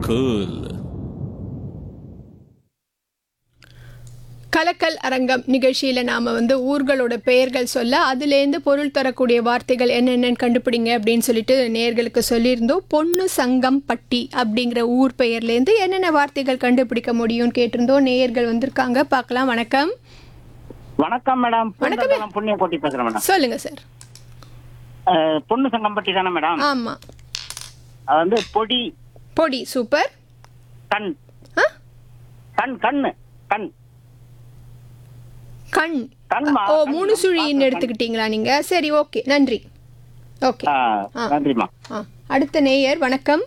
cool. கலக்கல் அரங்கம் நிகழ்ச்சியில் நாம் வந்து ஊர்களோட பெயர்கள் சொல்ல அதுலேருந்து பொருள் தரக்கூடிய வார்த்தைகள் என்னென்னு கண்டுபிடிங்க அப்படின்னு சொல்லிட்டு நேர்களுக்கு சொல்லியிருந்தோம் பொண்ணு சங்கம் பட்டி அப்படிங்கிற ஊர் பெயர்லேருந்து என்னென்ன வார்த்தைகள் கண்டுபிடிக்க முடியும்னு கேட்டிருந்தோம் நேயர்கள் வந்திருக்காங்க பார்க்கலாம் வணக்கம் வணக்கம் மேடம் வணக்கம். பூந்தமல்லம் புண்ணிய கோட்டி பேசுறேன் மேடம் சொல்லுங்க சார் அஹ், பொண்ணு சங்கம்பட்டி தானே மேடம் ஆமாம் அது வந்து பொடி பொடி சூப்பர் கண் ஆ கண் கண்ணு கண் கண் கண்மா ஓ மூணு சுழின்னு எடுத்துக்கிட்டீங்களா நீங்கள் சரி ஓகே நன்றி ஓகே ஆ, ஆ. நன்றிம்மா ஆ அடுத்த நேயர் வணக்கம்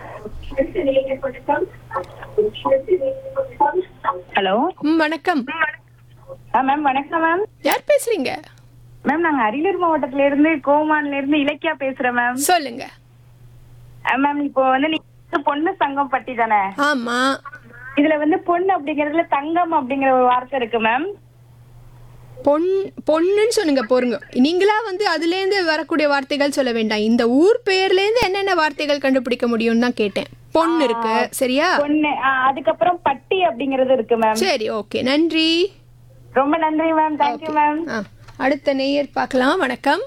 ஹலோ ம் வணக்கம் மேம் வணக்கம் மேம் யார் பேசுறீங்க மேம் நாங்க அரியலூர் மாவட்டத்துல இருந்து கோமான்ல இருந்து இலக்கியா பேசுறேன் மேம் சொல்லுங்க மேம் இப்போ வந்து நீங்க பொண்ணு சங்கம் பட்டி தானே ஆமா இதுல வந்து பொண்ணு அப்படிங்கறதுல தங்கம் அப்படிங்கிற ஒரு வார்த்தை இருக்கு மேம் பொன் பொண்ணுன்னு சொன்னுங்க போருங்க நீங்களா வந்து அதுலேருந்து வரக்கூடிய வார்த்தைகள் சொல்ல வேண்டாம் இந்த ஊர் பெயர்லேருந்து என்னென்ன வார்த்தைகள் கண்டுபிடிக்க முடியும்னு தான் கேட்டேன் பொண்ணு இருக்கு சரியா பொண்ணு ஆ, அதுக்கப்புறம் பட்டி அப்படிங்கறது இருக்கு மேம் சரி ஓகே நன்றி ரொம்ப நன்றி மேம் தேங்க்யூ மேம் ஆ அடுத்த நேயர் பார்க்கலாம் வணக்கம்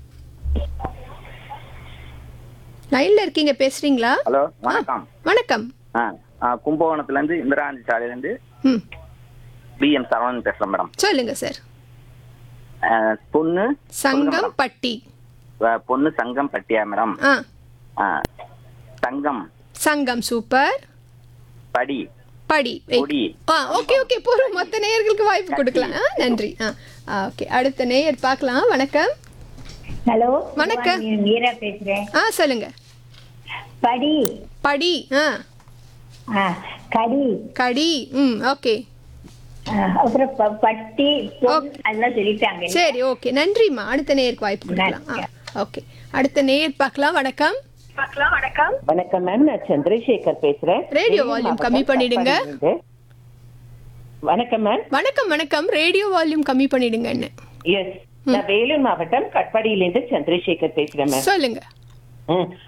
லைன்ல இருக்கீங்க பேசுறீங்களா ஹலோ ஆ, வணக்கம் வணக்கம் ஆ ஆ, கும்பகோணத்துல இருந்து இந்திராந்தி சாலையில இருந்து ம் பி எம் சரவணன் பேசுறேன் மேடம் சொல்லுங்க சார் ஆ, பொண்ணு சங்கம் பட்டி ஆ, பொண்ணு சங்கம் பட்டியா மேடம் ஆ ஆ, சங்கம் சங்கம் சூப்பர் படி படி கொடி. ஆ ஓகே ஓகே போறோம் மொத்த நேயர்களுக்கு வாய்ப்பு கொடுக்கலாம் ஆ, நன்றி ஆ ஆ, ஓகே அடுத்த நேயர் பார்க்கலாம் வணக்கம் ஹலோ வணக்கம். நான் மீரா பேசுறேன் ஆ சொல்லுங்க படி படி ஆ ஆ, கடி கடி ம் ஓகே ஆ, அப்புறம் ப- பட்டி பொன் ஓகே. அதெல்லாம் சொல்லிட்டாங்க சரி ஓகே நன்றிம்மா அடுத்த நேயருக்கு வாய்ப்பு கொடுக்கலாம் ஆ ஓகே அடுத்த நேயர் பார்க்கலாம் வணக்கம் வணக்கம் மேம் நான் சந்திரசேகர் பேசுறேன் ரேடியோ வால்யூம் கம்மி பண்ணிடுங்க இருந்து. வணக்கம் மேம் வணக்கம் வணக்கம் ரேடியோ வால்யூம் கம்மி பண்ணிடுங்க என்ன எஸ் நான் வேலூர் மாவட்டம் கட்பாடியிலிருந்து சந்திரசேகர் பேசுறேன் மேம் சொல்லுங்க ம்.